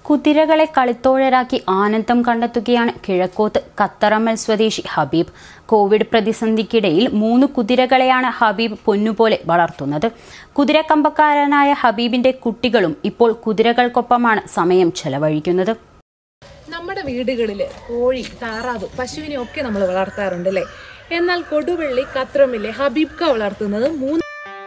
കുതിരകളെ കളിത്തോഴരാക്കി ആനന്ദം കണ്ടെത്തുകയാണ് കിഴക്കോത്ത് കത്തറമ്മൽ സ്വദേശി ഹബീബ് കോവിഡ് പ്രതിസന്ധിക്കിടയിൽ മൂന്ന് കുതിരകളെയാണ് ഹബീബ് പൊന്നുപോലെ വളർത്തുന്നത് കുതിരക്കമ്പക്കാരനായ ഹബീബിന്റെ കുട്ടികളും ഇപ്പോൾ കുതിരകൾക്കൊപ്പമാണ് സമയം ചെലവഴിക്കുന്നത് നമ്മുടെ വീടുകളിൽ കോഴി താറാവ് പശുവിനെ ഒക്കെ നമ്മൾ വളർത്താറുണ്ട് അല്ലേ എന്നാൽ കൊടുവള്ളി കത്രമില്ലേ ഹബീബ്ക വളർത്തുന്നത് മൂന്ന്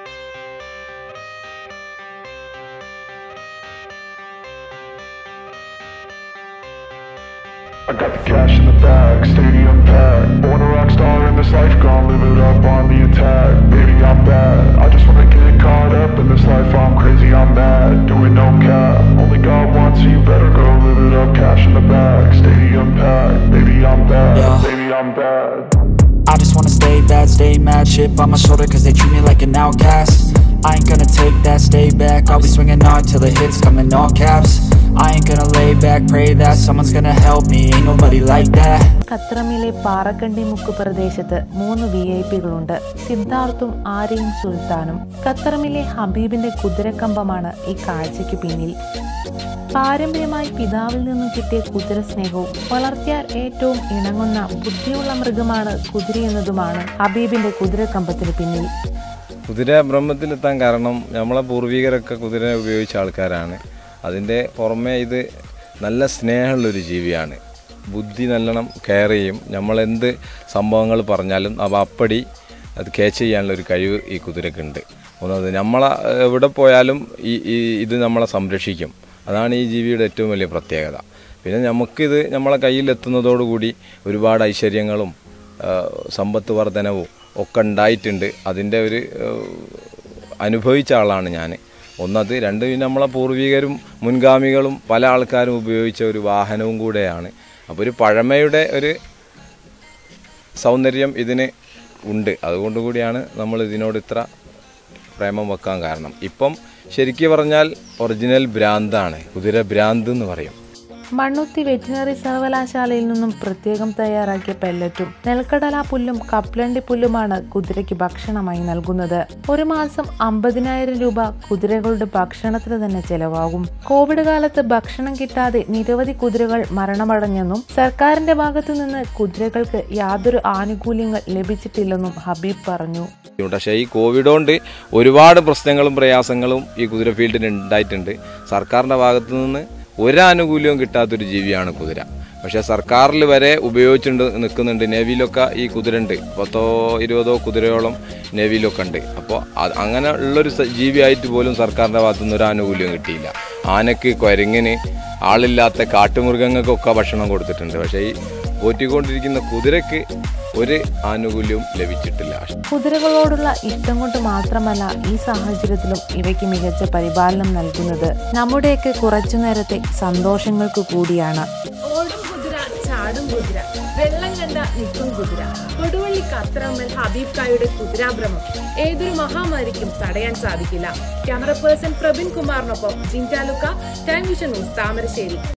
I got the cash in the bag, stadium packed. Born a rock star in this life, gone live it up on the attack. Baby, I'm bad. I just wanna get caught up in this life. I'm crazy, I'm mad. Doing no cap. Only got one, so you better go live it up. Cash in the bag, stadium packed. Baby, I'm bad. Yeah. Baby, I'm bad. I just wanna stay bad, stay mad, chip on my shoulder cause they treat me like an outcast I ain't gonna take that, stay back, I'll be swinging hard till the hits come in all caps I ain't gonna lay back, pray that someone's gonna help me, ain't nobody like that ഖത്രമിലെ Parakkandi മുക്ക് പ്രദേശത്ത് മൂന്ന് V I പികളുണ്ട് സിദ്ധാർത്ഥും ആര്യയും സുൽത്താനും ഖത്തറമിലെ ഹബീബിന്റെ കുതിരക്കമ്പമാണ് ഈ കാഴ്ചയ്ക്ക് പിന്നിൽ പാരമ്പര്യമായി പിതാവിൽ നിന്നും കിട്ടിയ കുതിര സ്നേഹവും വളർത്തിയാൽ ഏറ്റവും ഇണങ്ങുന്ന ബുദ്ധിയുള്ള മൃഗമാണ് കുതിരയെന്നതുമാണ് ഹബീബിന്റെ കുതിരക്കമ്പത്തിന് പിന്നിൽ കുതിര ബ്രഹ്മത്തിലെത്താൻ കാരണം നമ്മളെ പൂർവികരൊക്കെ കുതിര ഉപയോഗിച്ച ആൾക്കാരാണ് അതിൻ്റെ പുറമെ ഇത് നല്ല സ്നേഹമുള്ളൊരു ജീവിയാണ് ബുദ്ധി നല്ലോണം കെയർ ചെയ്യും നമ്മളെന്ത് സംഭവങ്ങൾ പറഞ്ഞാലും അവ അപ്പടി അത് ക്യാച്ച് ചെയ്യാനുള്ള ഒരു കഴിവ് ഈ കുതിരക്കുണ്ട് ഒന്നത് നമ്മളെ എവിടെ പോയാലും ഈ ഈ ഇത് നമ്മളെ സംരക്ഷിക്കും അതാണ് ഈ ജീവിയുടെ ഏറ്റവും വലിയ പ്രത്യേകത പിന്നെ നമുക്കിത് നമ്മളെ കയ്യിലെത്തുന്നതോടുകൂടി ഒരുപാട് ഐശ്വര്യങ്ങളും ആ, സമ്പത്ത് വർധനവും ഒക്കെ ഉണ്ടായിട്ടുണ്ട് അതിൻ്റെ ഒരു ആ, അനുഭവിച്ച ആളാണ് ഞാൻ ഒന്നത് രണ്ട് പിന്നെ നമ്മളെ പൂർവികരും മുൻഗാമികളും പല ആൾക്കാരും ഉപയോഗിച്ച ഒരു വാഹനവും കൂടെയാണ് അപ്പോൾ ഒരു പഴമയുടെ ഒരു സൗന്ദര്യം ഇതിന് ഉണ്ട് അതുകൊണ്ട് കൂടിയാണ് നമ്മൾ ഇതിനോട് ഇത്ര പ്രേമം വെക്കാൻ കാരണം ഇപ്പം ശരിക്കും പറഞ്ഞാൽ ഒറിജിനൽ ഭ്രാന്താണ് കുതിര ഭ്രാന്ത് എന്ന് പറയും മണ്ണുത്തി വെറ്റിനറി സർവകലാശാലയിൽ നിന്നും പ്രത്യേകം തയ്യാറാക്കിയ പെല്ലറ്റും നെൽക്കടല പുല്ലും കപ്ലണ്ടി പുല്ലുമാണ് കുതിരയ്ക്ക് ഭക്ഷണമായി നൽകുന്നത് ഒരു മാസം അമ്പതിനായിരം രൂപ കുതിരകളുടെ ഭക്ഷണത്തിന് തന്നെ ചെലവാകും കോവിഡ് കാലത്ത് ഭക്ഷണം കിട്ടാതെ നിരവധി കുതിരകൾ മരണമടഞ്ഞെന്നും സർക്കാരിന്റെ ഭാഗത്തു നിന്ന് കുതിരകൾക്ക് യാതൊരു ആനുകൂല്യങ്ങൾ ലഭിച്ചിട്ടില്ലെന്നും ഹബീബ് പറഞ്ഞു പക്ഷേ ഈ കോവിഡ് കൊണ്ട് ഒരുപാട് പ്രശ്നങ്ങളും പ്രയാസങ്ങളും ഈ കുതിര ഫീൽഡിന് ഉണ്ടായിട്ടുണ്ട് സർക്കാരിൻ്റെ ഭാഗത്തു നിന്ന് ഒരാനുകൂല്യവും കിട്ടാത്തൊരു ജീവിയാണ് കുതിര പക്ഷേ സർക്കാരിൽ വരെ ഉപയോഗിച്ചുകൊണ്ട് നിൽക്കുന്നുണ്ട് നേവിയിലൊക്കെ ഈ കുതിര ഉണ്ട് പത്തോ ഇരുപതോ കുതിരയോളം നേവിയിലൊക്കെ ഉണ്ട് അപ്പോൾ അത് അങ്ങനെ ഉള്ളൊരു സ- ജീവിയായിട്ട് പോലും സർക്കാരിൻ്റെ ഭാഗത്തു നിന്ന് ഒരു ആനുകൂല്യം കിട്ടിയില്ല ആനക്ക് കുരങ്ങിന് ആളില്ലാത്ത കാട്ടുമൃഗങ്ങൾക്കൊക്കെ ഭക്ഷണം കൊടുത്തിട്ടുണ്ട് പക്ഷേ ഈ പോറ്റിക്കൊണ്ടിരിക്കുന്ന കുതിരക്ക് ഒരു ആനുകൂല്യവും ലഭിച്ചിട്ടില്ല കുതിരകളോടുള്ള ഇഷ്ടം കൊണ്ട് മാത്രമല്ല ഈ സാഹചര്യത്തിലും ഇവയ്ക്ക് മികച്ച പരിപാലനം നൽകുന്നത് നമ്മുടെയൊക്കെ കുറച്ചു നേരത്തെ സന്തോഷങ്ങൾക്ക് കൂടിയാണ് ഓടും കുതിര ചാടും കുതിര വെള്ളം കണ്ട നിൽക്കും കുതിര കൊടുവള്ളി കത്രമ്മൽ ഹബീബ് കായുടെ കുതിരാഭ്രമം ഏതൊരു മഹാമാരിക്കും തടയാൻ സാധിക്കില്ല ക്യാമറ പേഴ്സൺ പ്രബിൻ കുമാറിനൊപ്പം ജിൻറ്റാലുക്ക ടൈം വിഷൻ ന്യൂസ് താമരശ്ശേരി